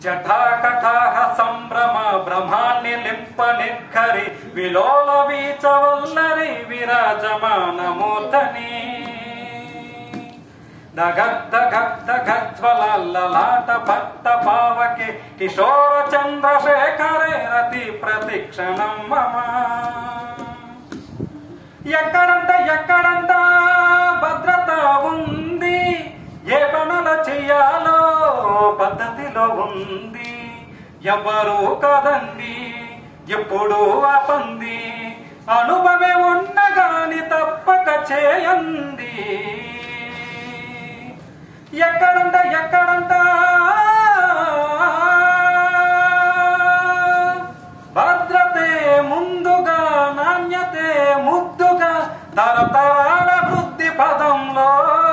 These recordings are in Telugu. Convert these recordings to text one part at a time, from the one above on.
జఠాకటాహ సంభ్రమ బ్రహ్మాన్ని లింప నిర్ఘరి విలోల వీచవల్లరి విరాజమానమూర్ధని దగద్ద గద్ద గజ్వలలాట భక్త పావకే కిశోర చంద్రశేఖరే రతి ప్రతిక్షణం మమ ఎక్కడంట ఎక్కడంట భద్రత ఉంది ఏ పనుల చెయ్యాలో పద్ధతిలో ఉంది ఎవరు కదండి ఎప్పుడు ఆపంది అనుభవే ఉన్నగాని తప్పక చేయండి ఎక్కడంట ఎక్కడంట భద్రతే ముందుగా నాణ్యతే ముద్దుగా తరతరాల వృద్ధి పదంలో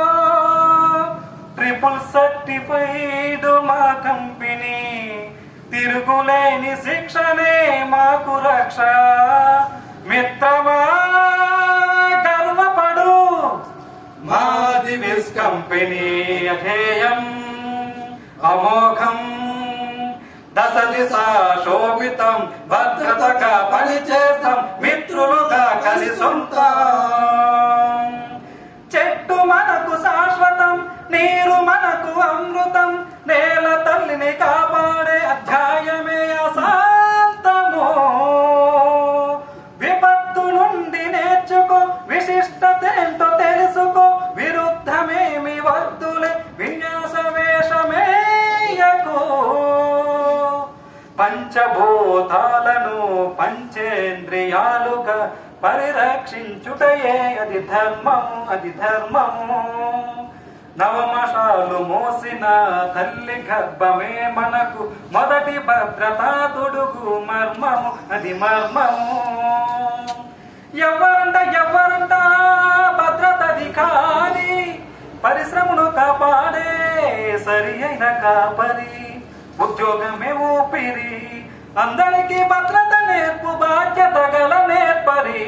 ట్రిపుల్ సర్టిఫైడ్ మా కంపెనీ తిరుగులేని శిక్షణే మాకు రక్ష మిత్రమా గర్వపడు మాది విస్ కంపెనీ అధేయం అమోఘం దశ దిశ శోభితం భద్రతగా పనిచేస్తాం మిత్రులుగా కలిసుంటాం చెట్టు మనకు శాశ్వతం నీరు మనకు అమృతం నేల తల్లిని కాపాడే అధ్యాయమే అశాంతము విపత్తు నుండి నేర్చుకో విశిష్టతేంటో తెలుసుకో విరుద్ధమేమి వద్దులే విన్యాస వేషమేయకో పంచభూతాలను పంచేంద్రియాలుగా పరిరక్షించుటయే అది ధర్మము అది ధర్మము నవమశాలు మోసిన తల్లి గర్భమే మనకు మొదటి భద్రతా తొడుగు మర్మము అది మర్మము ఎవరంట ఎవరంట భద్రతధికారి పరిశ్రమను కాపాడే సరి అయిన కాపరి ఉద్యోగమే ఊపిరి అందరికీ భద్రత నేర్పు బాధ్యత గల నేర్పరి